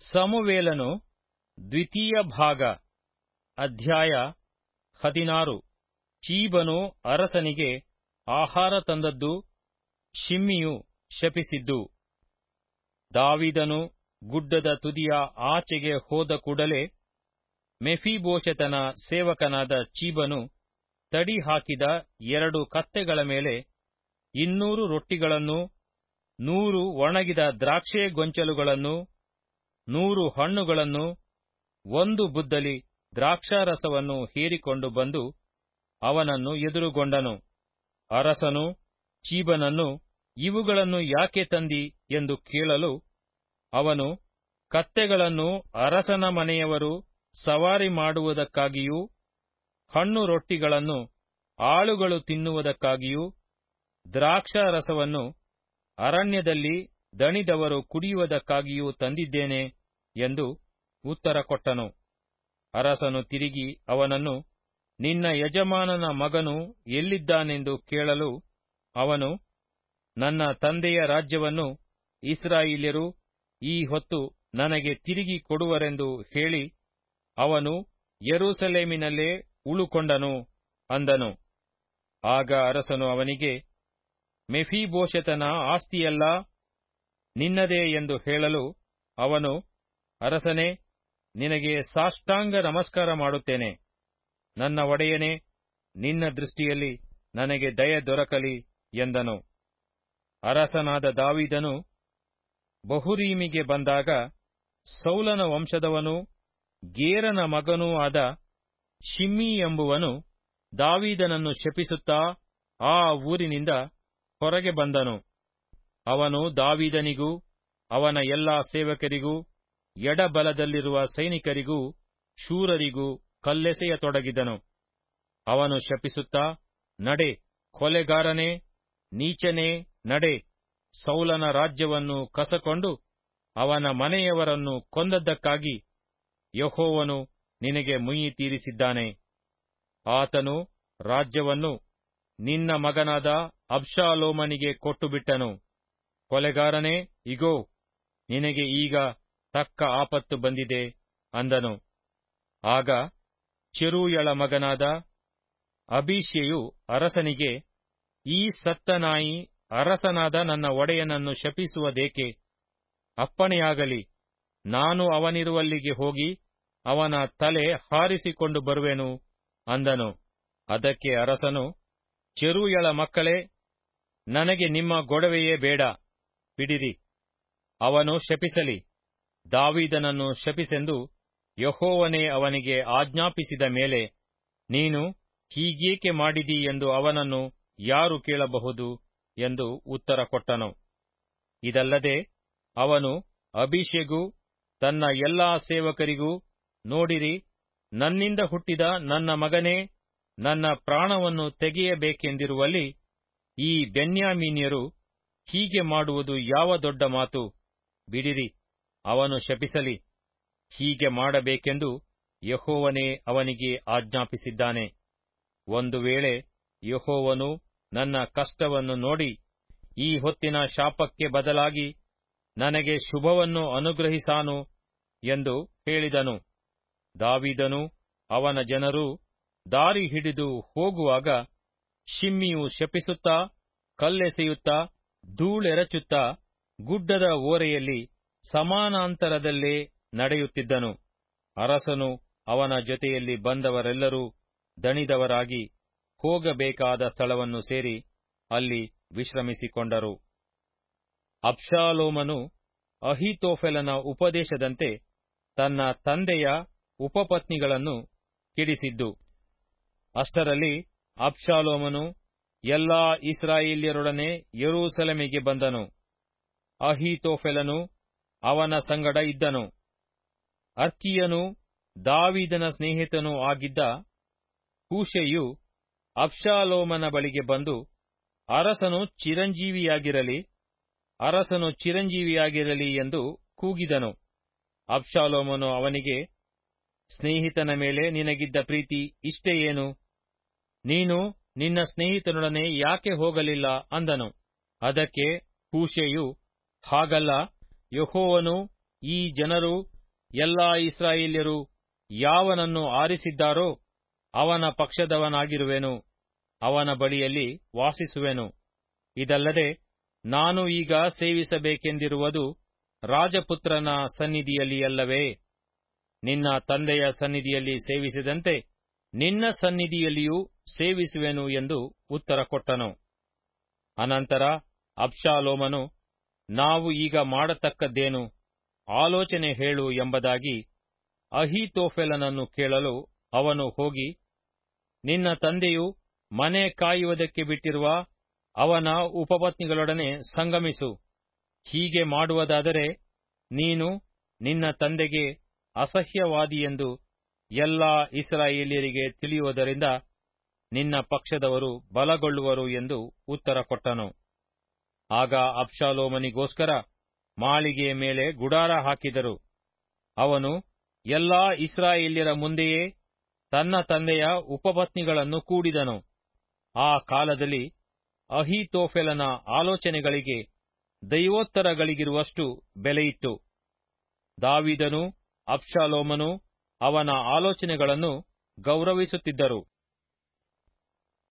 ಸಮುವೇಲನು ದ್ವಿತೀಯ ಭಾಗ ಅಧ್ಯಾಯ ಹದಿನಾರು ಚೀಬನು ಅರಸನಿಗೆ ಆಹಾರ ತಂದದ್ದು ಶಿಮ್ಮಿಯು ಶಪಿಸಿದ್ದು ದಾವಿದನು ಗುಡ್ಡದ ತುದಿಯ ಆಚೆಗೆ ಹೋದ ಕೂಡಲೇ ಮೆಫಿಬೋಶೆತನ ಸೇವಕನಾದ ಚೀಬನು ತಡಿ ಹಾಕಿದ ಎರಡು ಕತ್ತೆಗಳ ಮೇಲೆ ಇನ್ನೂರು ರೊಟ್ಟಿಗಳನ್ನು ನೂರು ಒಣಗಿದ ದ್ರಾಕ್ಷೆ ಗೊಂಚಲುಗಳನ್ನು ನೂರು ಹಣ್ಣುಗಳನ್ನು ಒಂದು ಬುದ್ದಲಿ ದ್ರಾಕ್ಷಾರಸವನ್ನು ಹೀರಿಕೊಂಡು ಬಂದು ಅವನನ್ನು ಎದುರುಗೊಂಡನು ಅರಸನು ಚೀಬನನ್ನು ಇವುಗಳನ್ನು ಯಾಕೆ ತಂದಿ ಎಂದು ಕೇಳಲು ಅವನು ಕತ್ತೆಗಳನ್ನು ಅರಸನ ಮನೆಯವರು ಸವಾರಿ ಮಾಡುವುದಕ್ಕಾಗಿಯೂ ಹಣ್ಣು ರೊಟ್ಟಿಗಳನ್ನು ಆಳುಗಳು ತಿನ್ನುವುದಕ್ಕಾಗಿಯೂ ದ್ರಾಕ್ಷಾರಸವನ್ನು ಅರಣ್ಯದಲ್ಲಿ ದಣಿದವರು ಕುಡಿಯುವುದಕ್ಕಾಗಿಯೂ ತಂದಿದ್ದೇನೆ ಎಂದು ಉತ್ತರ ಕೊಟ್ಟನು ಅರಸನು ತಿರುಗಿ ಅವನನ್ನು ನಿನ್ನ ಯಜಮಾನನ ಮಗನು ಎಲ್ಲಿದ್ದಾನೆಂದು ಕೇಳಲು ಅವನು ನನ್ನ ತಂದೆಯ ರಾಜ್ಯವನ್ನು ಇಸ್ರಾಯೇಲ್ಯರು ಈ ಹೊತ್ತು ನನಗೆ ತಿರುಗಿ ಕೊಡುವರೆಂದು ಹೇಳಿ ಅವನು ಯೆರೂಸಲೇಮಿನಲ್ಲೇ ಉಳುಕೊಂಡನು ಅಂದನು ಆಗ ಅರಸನು ಅವನಿಗೆ ಮೆಫಿಬೋಶೆತನ ಆಸ್ತಿಯಲ್ಲ ನಿನ್ನದೇ ಎಂದು ಹೇಳಲು ಅವನು ಅರಸನೇ ನಿನಗೆ ಸಾಷ್ಟಾಂಗ ನಮಸ್ಕಾರ ಮಾಡುತ್ತೇನೆ ನನ್ನ ಒಡೆಯನೇ ನಿನ್ನ ದೃಷ್ಟಿಯಲ್ಲಿ ನನಗೆ ದಯೆ ದೊರಕಲಿ ಎಂದನು ಅರಸನಾದ ದಾವಿದನು ಬಹುರೀಮಿಗೆ ಬಂದಾಗ ಸೌಲನ ವಂಶದವನೂ ಗೇರನ ಮಗನೂ ಆದ ಶಿಮ್ಮಿ ಎಂಬುವನು ದಾವೀದನನ್ನು ಶಪಿಸುತ್ತಾ ಆ ಊರಿನಿಂದ ಹೊರಗೆ ಬಂದನು ಅವನು ದಾವೀದನಿಗೂ ಅವನ ಎಲ್ಲಾ ಸೇವಕರಿಗೂ ಎಡಬಲದಲ್ಲಿರುವ ಸೈನಿಕರಿಗೂ ಶೂರರಿಗೂ ಕಲ್ಲೆಸೆಯತೊಡಗಿದನು ಅವನು ಶಪಿಸುತ್ತಾ ನಡೆ ಕೊಲೆಗಾರನೇ ನೀಚನೇ ನಡೆ ಸೌಲನ ರಾಜ್ಯವನ್ನು ಕಸಕೊಂಡು ಅವನ ಮನೆಯವರನ್ನು ಕೊಂದದ್ದಕ್ಕಾಗಿ ಯಹೋವನು ನಿನಗೆ ಮುಯ್ಯಿ ತೀರಿಸಿದ್ದಾನೆ ಆತನು ರಾಜ್ಯವನ್ನು ನಿನ್ನ ಮಗನಾದ ಅಬ್ಷಾಲೋಮನಿಗೆ ಕೊಟ್ಟುಬಿಟ್ಟನು ಕೊಲೆಗಾರನೇ ಇಗೋ ನಿನಗೆ ಈಗ ತಕ್ಕ ಆಪತ್ತು ಬಂದಿದೆ ಅಂದನು ಆಗ ಚೆರೂಯಳ ಮಗನಾದ ಅಬೀಷೆಯು ಅರಸನಿಗೆ ಈ ಸತ್ತ ನಾಯಿ ಅರಸನಾದ ನನ್ನ ಒಡೆಯನನ್ನು ಶಪಿಸುವುದೇಕೆ ಅಪ್ಪಣೆಯಾಗಲಿ ನಾನು ಅವನಿರುವಲ್ಲಿಗೆ ಹೋಗಿ ಅವನ ತಲೆ ಹಾರಿಸಿಕೊಂಡು ಬರುವೆನು ಅಂದನು ಅದಕ್ಕೆ ಅರಸನು ಚೆರೂಯಳ ಮಕ್ಕಳೇ ನನಗೆ ನಿಮ್ಮ ಗೊಡವೆಯೇ ಬೇಡ ಬಿಡಿರಿ ಅವನು ಶಪಿಸಲಿ ದಾವೀದನನ್ನು ಶಪಿಸೆಂದು ಯಹೋವನೇ ಅವನಿಗೆ ಆಜ್ಞಾಪಿಸಿದ ಮೇಲೆ ನೀನು ಹೀಗೇಕೆ ಮಾಡಿದಿ ಎಂದು ಅವನನ್ನು ಯಾರು ಕೇಳಬಹುದು ಎಂದು ಉತ್ತರ ಕೊಟ್ಟನು ಇದಲ್ಲದೆ ಅವನು ಅಭಿಷೇಗೂ ತನ್ನ ಎಲ್ಲಾ ಸೇವಕರಿಗೂ ನೋಡಿರಿ ನನ್ನಿಂದ ಹುಟ್ಟಿದ ನನ್ನ ಮಗನೇ ನನ್ನ ಪ್ರಾಣವನ್ನು ತೆಗೆಯಬೇಕೆಂದಿರುವಲ್ಲಿ ಈ ಬೆನ್ಯಾಮೀನ್ಯರು ಹೀಗೆ ಮಾಡುವುದು ಯಾವ ದೊಡ್ಡ ಮಾತು ಬಿಡಿರಿ ಅವನು ಶಪಿಸಲಿ ಹೀಗೆ ಮಾಡಬೇಕೆಂದು ಯಹೋವನೇ ಅವನಿಗೆ ಆಜ್ಞಾಪಿಸಿದ್ದಾನೆ ಒಂದು ವೇಳೆ ಯಹೋವನು ನನ್ನ ಕಷ್ಟವನ್ನು ನೋಡಿ ಈ ಹೊತ್ತಿನ ಶಾಪಕ್ಕೆ ಬದಲಾಗಿ ನನಗೆ ಶುಭವನ್ನು ಅನುಗ್ರಹಿಸಾನು ಎಂದು ಹೇಳಿದನು ದಾವಿದನು ಅವನ ಜನರು ದಾರಿ ಹಿಡಿದು ಹೋಗುವಾಗ ಶಿಮ್ಮಿಯು ಶಪಿಸುತ್ತಾ ಕಲ್ಲೆಸೆಯುತ್ತಾ ಧೂಳೆರಚುತ್ತಾ ಗುಡ್ಡದ ಓರೆಯಲ್ಲಿ ಸಮಾನಾಂತರದಲ್ಲೇ ನಡೆಯುತ್ತಿದ್ದನು ಅರಸನು ಅವನ ಜೊತೆಯಲ್ಲಿ ಬಂದವರೆಲ್ಲರೂ ದಣಿದವರಾಗಿ ಹೋಗಬೇಕಾದ ಸ್ಥಳವನ್ನು ಸೇರಿ ಅಲ್ಲಿ ವಿಶ್ರಮಿಸಿಕೊಂಡರು ಅಬ್ಷಾಲೋಮನು ಅಹಿತೋಫೆಲನ ಉಪದೇಶದಂತೆ ತನ್ನ ತಂದೆಯ ಉಪಪತ್ನಿಗಳನ್ನು ಕೆಡಿಸಿದ್ದು ಅಷ್ಟರಲ್ಲಿ ಅಬ್ಷಾಲೋಮನು ಎಲ್ಲಾ ಇಸ್ರಾಯೇಲ್ಯರೊಡನೆ ಯೆರೂಸಲೇಮಿಗೆ ಬಂದನು ಅಹಿತೋಫೆಲನು ಅವನ ಸಂಗಡ ಇದ್ದನು ಅರ್ಕಿಯನು ದಾವಿದನ ಸ್ನೇಹಿತನೂ ಆಗಿದ್ದ ಹೂಷೆಯು ಅಬ್ಷಾಲೋಮನ ಬಳಿಗೆ ಬಂದು ಅರಸನು ಚಿರಂಜೀವಿಯಾಗಿರಲಿ ಅರಸನು ಚಿರಂಜೀವಿಯಾಗಿರಲಿ ಎಂದು ಕೂಗಿದನು ಅಬ್ಷಾಲೋಮನು ಅವನಿಗೆ ಸ್ನೇಹಿತನ ಮೇಲೆ ನಿನಗಿದ್ದ ಪ್ರೀತಿ ಇಷ್ಟೇ ಏನು ನೀನು ನಿನ್ನ ಸ್ನೇಹಿತನೊಡನೆ ಯಾಕೆ ಹೋಗಲಿಲ್ಲ ಅಂದನು ಅದಕ್ಕೆ ಹೂಷೆಯು ಹಾಗಲ್ಲ ಯಹೋವನು ಈ ಜನರು ಎಲ್ಲಾ ಇಸ್ರಾಯೇಲ್ಯರು ಯಾವನನ್ನು ಆರಿಸಿದ್ದಾರೋ ಅವನ ಪಕ್ಷದವನಾಗಿರುವೆನು ಅವನ ಬಳಿಯಲ್ಲಿ ವಾಸಿಸುವೆನು ಇದಲ್ಲದೆ ನಾನು ಈಗ ಸೇವಿಸಬೇಕೆಂದಿರುವುದು ರಾಜಪುತ್ರನ ಸನ್ನಿಧಿಯಲ್ಲಿಯಲ್ಲವೇ ನಿನ್ನ ತಂದೆಯ ಸನ್ನಿಧಿಯಲ್ಲಿ ಸೇವಿಸಿದಂತೆ ನಿನ್ನ ಸನ್ನಿಧಿಯಲ್ಲಿಯೂ ಸೇವಿಸುವೆನು ಎಂದು ಉತ್ತರ ಕೊಟ್ಟನು ಅನಂತರ ಅಬ್ಷಾಲೋಮನು ನಾವು ಈಗ ಮಾಡತಕ್ಕದ್ದೇನು ಆಲೋಚನೆ ಹೇಳು ಎಂಬುದಾಗಿ ಅಹೀತೋಫೆಲನನ್ನು ಕೇಳಲು ಅವನು ಹೋಗಿ ನಿನ್ನ ತಂದೆಯು ಮನೆ ಕಾಯುವುದಕ್ಕೆ ಬಿಟ್ಟಿರುವ ಅವನ ಉಪಪತ್ನಿಗಳೊಡನೆ ಸಂಗಮಿಸು ಹೀಗೆ ಮಾಡುವುದಾದರೆ ನೀನು ನಿನ್ನ ತಂದೆಗೆ ಅಸಹ್ಯವಾದಿಯೆಂದು ಎಲ್ಲಾ ಇಸ್ರಾಯೇಲ್ಯರಿಗೆ ತಿಳಿಯುವುದರಿಂದ ನಿನ್ನ ಪಕ್ಷದವರು ಬಲಗೊಳ್ಳುವರು ಎಂದು ಉತ್ತರ ಕೊಟ್ಟನು ಆಗ ಅಬ್ಷಾಲೋಮನಿಗೋಸ್ಕರ ಮಾಳಿಗೆಯ ಮೇಲೆ ಗುಡಾರ ಹಾಕಿದರು ಅವನು ಎಲ್ಲಾ ಇಸ್ರಾಯೇಲ್ಯರ ಮುಂದೆಯೇ ತನ್ನ ತಂದೆಯ ಉಪಪತ್ನಿಗಳನ್ನು ಕೂಡಿದನು ಆ ಕಾಲದಲ್ಲಿ ಅಹೀತೋಫೆಲನ ಆಲೋಚನೆಗಳಿಗೆ ದೈವೋತ್ತರಗಳಿಗಿರುವಷ್ಟು ಬೆಲೆಯಿತ್ತು ದಾವಿದನು ಅಬ್ಷಾಲೋಮನು ಅವನ ಆಲೋಚನೆಗಳನ್ನು ಗೌರವಿಸುತ್ತಿದ್ದರು